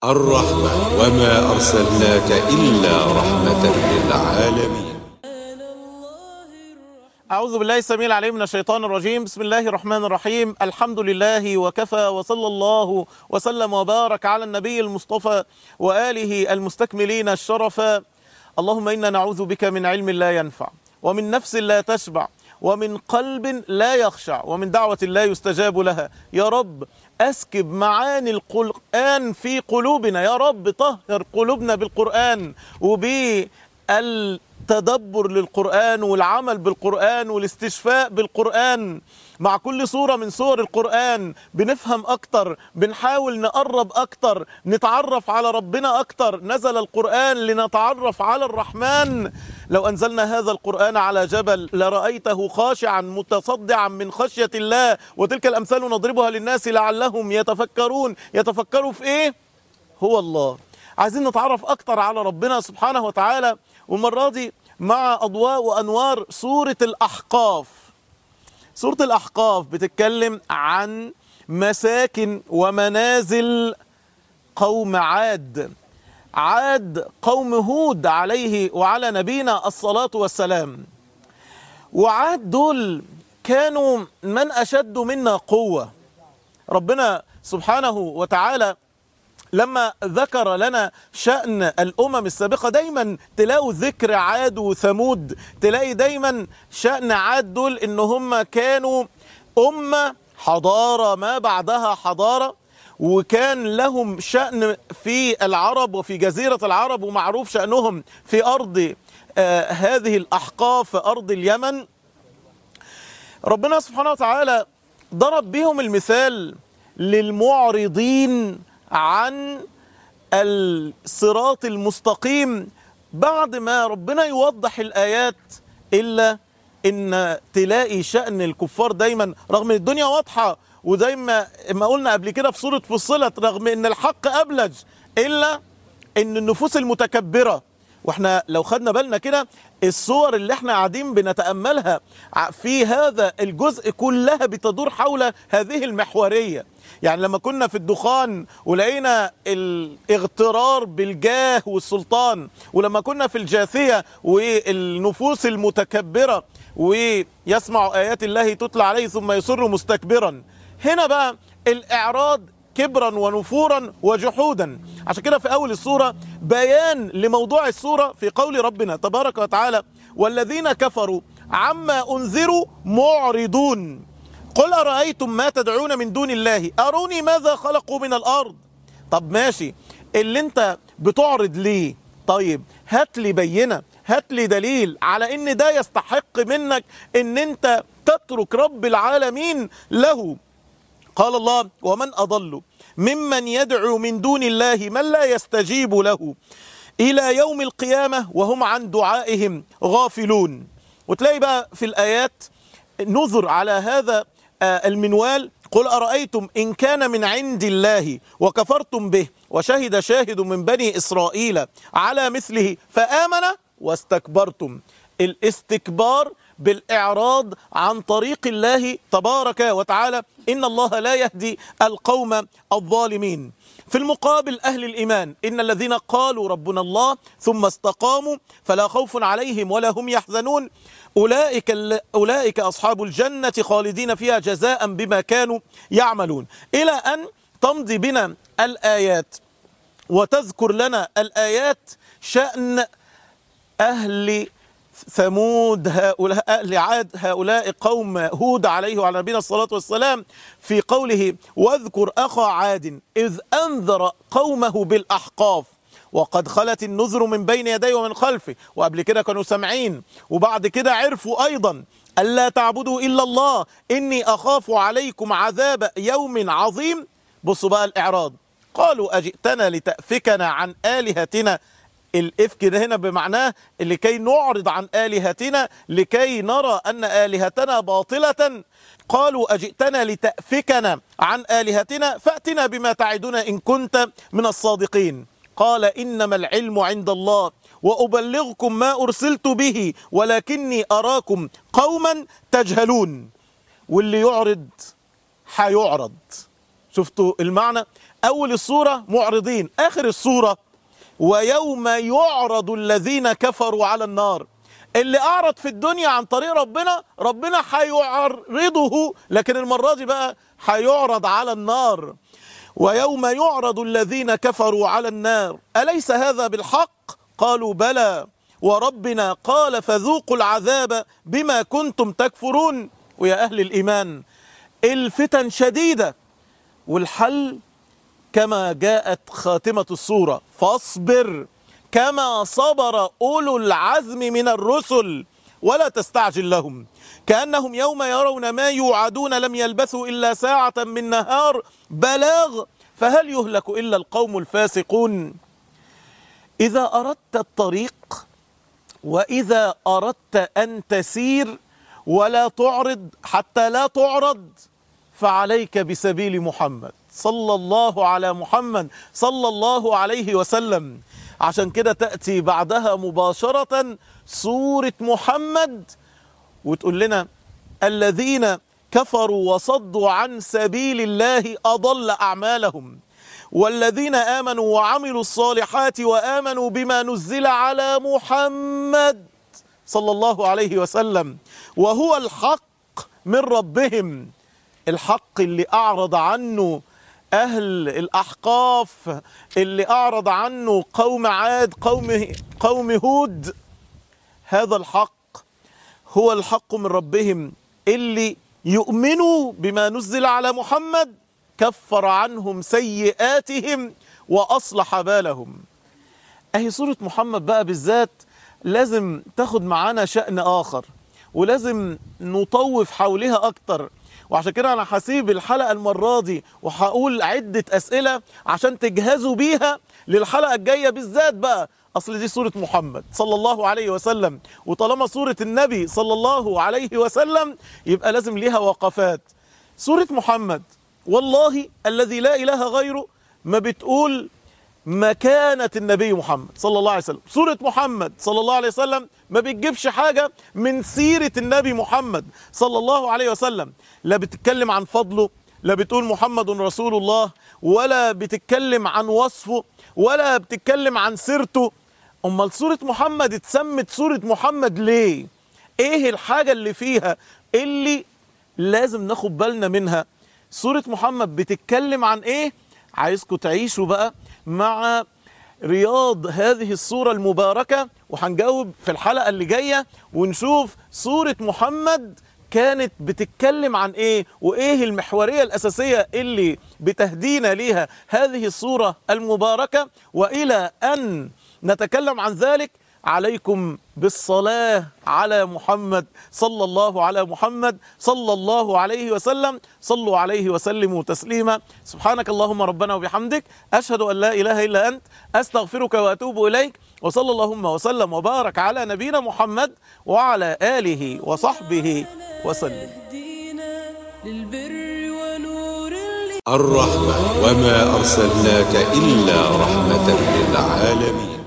الرحمة وما أرسلناك إلا رحمة للعالمين أعوذ بالله السميع العليم من الشيطان الرجيم بسم الله الرحمن الرحيم الحمد لله وكفى وصلى الله وسلم وبارك على النبي المصطفى وآله المستكملين الشرفا اللهم إنا نعوذ بك من علم لا ينفع ومن نفس لا تشبع ومن قلب لا يخشع ومن دعوة لا يستجاب لها يا رب أسكب معاني القرآن في قلوبنا يا رب طهر قلوبنا بالقرآن وبالتدبر للقرآن والعمل بالقرآن والاستشفاء بالقرآن مع كل صورة من صور القرآن بنفهم أكتر بنحاول نقرب أكتر نتعرف على ربنا أكتر نزل القرآن لنتعرف على الرحمن لو أنزلنا هذا القرآن على جبل لرأيته خاشعا متصدعا من خشية الله وتلك الأمثال نضربها للناس لعلهم يتفكرون يتفكروا في إيه؟ هو الله عايزين نتعرف أكتر على ربنا سبحانه وتعالى والمرة دي مع أضواء وأنوار سورة الأحقاف سورة الأحقاف بتتكلم عن مساكن ومنازل قوم عاد عاد قوم هود عليه وعلى نبينا الصلاة والسلام وعاد دول كانوا من أشد منا قوة ربنا سبحانه وتعالى لما ذكر لنا شأن الأمم السابقة دايما تلاقوا ذكر عاد وثمود تلاقي دايما شأن عاد دول إن هم كانوا أمة حضارة ما بعدها حضارة وكان لهم شأن في العرب وفي جزيرة العرب ومعروف شأنهم في أرض آه هذه الأحقاف في أرض اليمن ربنا سبحانه وتعالى ضرب بهم المثال للمعرضين عن الصراط المستقيم بعد ما ربنا يوضح الآيات إلا إن تلاقي شأن الكفار دايما رغم ان الدنيا واضحة وزي ما ما قلنا قبل كده في سورة فصلت رغم ان الحق أبلج إلا إن النفوس المتكبرة واحنا لو خدنا بالنا كده الصور اللي احنا قاعدين بنتأملها في هذا الجزء كلها بتدور حول هذه المحورية يعني لما كنا في الدخان ولقينا الاغترار بالجاه والسلطان ولما كنا في الجاثية والنفوس المتكبرة ويسمع آيات الله تتلى عليه ثم يصر مستكبرا هنا بقى الإعراض كبرا ونفورا وجحودا عشان كده في أول السورة بيان لموضوع السورة في قول ربنا تبارك وتعالى والذين كفروا عما أنذروا معرضون قل أرأيتم ما تدعون من دون الله أروني ماذا خلقوا من الأرض طب ماشي اللي انت بتعرض ليه طيب هات لي بينة هات لي دليل على ان ده يستحق منك ان انت تترك رب العالمين له قال الله ومن أضل ممن يدعو من دون الله من لا يستجيب له إلى يوم القيامة وهم عن دعائهم غافلون وتلاقي بقى في الآيات نظر على هذا المنوال قل أرأيتم إن كان من عند الله وكفرتم به وشهد شاهد من بني إسرائيل على مثله فآمن واستكبرتم الاستكبار بالإعراض عن طريق الله تبارك وتعالى إن الله لا يهدي القوم الظالمين في المقابل أهل الإيمان إن الذين قالوا ربنا الله ثم استقاموا فلا خوف عليهم ولا هم يحزنون أولئك, أولئك أصحاب الجنة خالدين فيها جزاء بما كانوا يعملون إلى أن تمضي بنا الآيات وتذكر لنا الآيات شأن أهل ثمود هؤلاء أهل عاد هؤلاء قوم هود عليه وعلى نبينا الصلاة والسلام في قوله واذكر أخا عاد إذ أنذر قومه بالأحقاف وقد خلت النذر من بين يديه ومن خلفه وقبل كده كانوا سامعين وبعد كده عرفوا أيضا ألا تعبدوا إلا الله إني أخاف عليكم عذاب يوم عظيم بصوا بقى الإعراض قالوا أجئتنا لتأفكنا عن آلهتنا الإفك ده هنا بمعناه لكي نعرض عن آلهتنا لكي نرى أن آلهتنا باطلة قالوا أجئتنا لتأفكنا عن آلهتنا فأتنا بما تعدنا إن كنت من الصادقين قال إنما العلم عند الله وأبلغكم ما أرسلت به ولكني أراكم قوما تجهلون واللي يعرض حيعرض شفتوا المعنى اول السوره معرضين اخر السوره ويوم يعرض الذين كفروا على النار اللي اعرض في الدنيا عن طريق ربنا ربنا هيعرضه لكن المره دي بقى هيعرض على النار ويوم يعرض الذين كفروا على النار اليس هذا بالحق قالوا بلى وربنا قال فذوقوا العذاب بما كنتم تكفرون ويا اهل الايمان الفتن شديده والحل كما جاءت خاتمه السوره فاصبر كما صبر اولو العزم من الرسل ولا تستعجل لهم كانهم يوم يرون ما يوعدون لم يلبثوا الا ساعه من نهار بلاغ فهل يهلك الا القوم الفاسقون اذا اردت الطريق واذا اردت ان تسير ولا تعرض حتى لا تعرض فعليك بسبيل محمد صلى الله على محمد صلى الله عليه وسلم عشان كده تأتي بعدها مباشرة سورة محمد وتقول لنا الذين كفروا وصدوا عن سبيل الله أضل أعمالهم والذين آمنوا وعملوا الصالحات وآمنوا بما نزل على محمد صلى الله عليه وسلم وهو الحق من ربهم الحق اللي أعرض عنه أهل الأحقاف اللي أعرض عنه قوم عاد قوم قوم هود هذا الحق هو الحق من ربهم اللي يؤمنوا بما نزل على محمد كفر عنهم سيئاتهم وأصلح بالهم أهي سورة محمد بقى بالذات لازم تاخد معانا شأن آخر ولازم نطوف حولها أكتر وعشان كده انا هسيب الحلقه المره دي وهقول عده اسئله عشان تجهزوا بيها للحلقه الجايه بالذات بقى اصل دي سوره محمد صلى الله عليه وسلم وطالما سوره النبي صلى الله عليه وسلم يبقى لازم ليها وقفات سوره محمد والله الذي لا اله غيره ما بتقول مكانة النبي محمد صلى الله عليه وسلم سورة محمد صلى الله عليه وسلم ما بتجيبش حاجة من سيرة النبي محمد صلى الله عليه وسلم لا بتتكلم عن فضله لا بتقول محمد رسول الله ولا بتتكلم عن وصفه ولا بتتكلم عن سيرته امال سورة محمد اتسمت سورة محمد ليه ايه الحاجة اللي فيها اللي لازم ناخد بالنا منها سورة محمد بتتكلم عن ايه عايزكم تعيشوا بقى مع رياض هذه الصورة المباركة وهنجاوب في الحلقة اللي جاية ونشوف سورة محمد كانت بتتكلم عن ايه وايه المحورية الاساسية اللي بتهدينا ليها هذه الصورة المباركة والى ان نتكلم عن ذلك عليكم بالصلاة على محمد صلى الله على محمد صلى الله عليه وسلم صلوا عليه وسلموا تسليما سبحانك اللهم ربنا وبحمدك أشهد أن لا إله إلا أنت أستغفرك وأتوب إليك وصلى اللهم وسلم وبارك على نبينا محمد وعلى آله وصحبه وسلم يهدينا للبر ونور الرحمة وما أرسلناك إلا رحمة للعالمين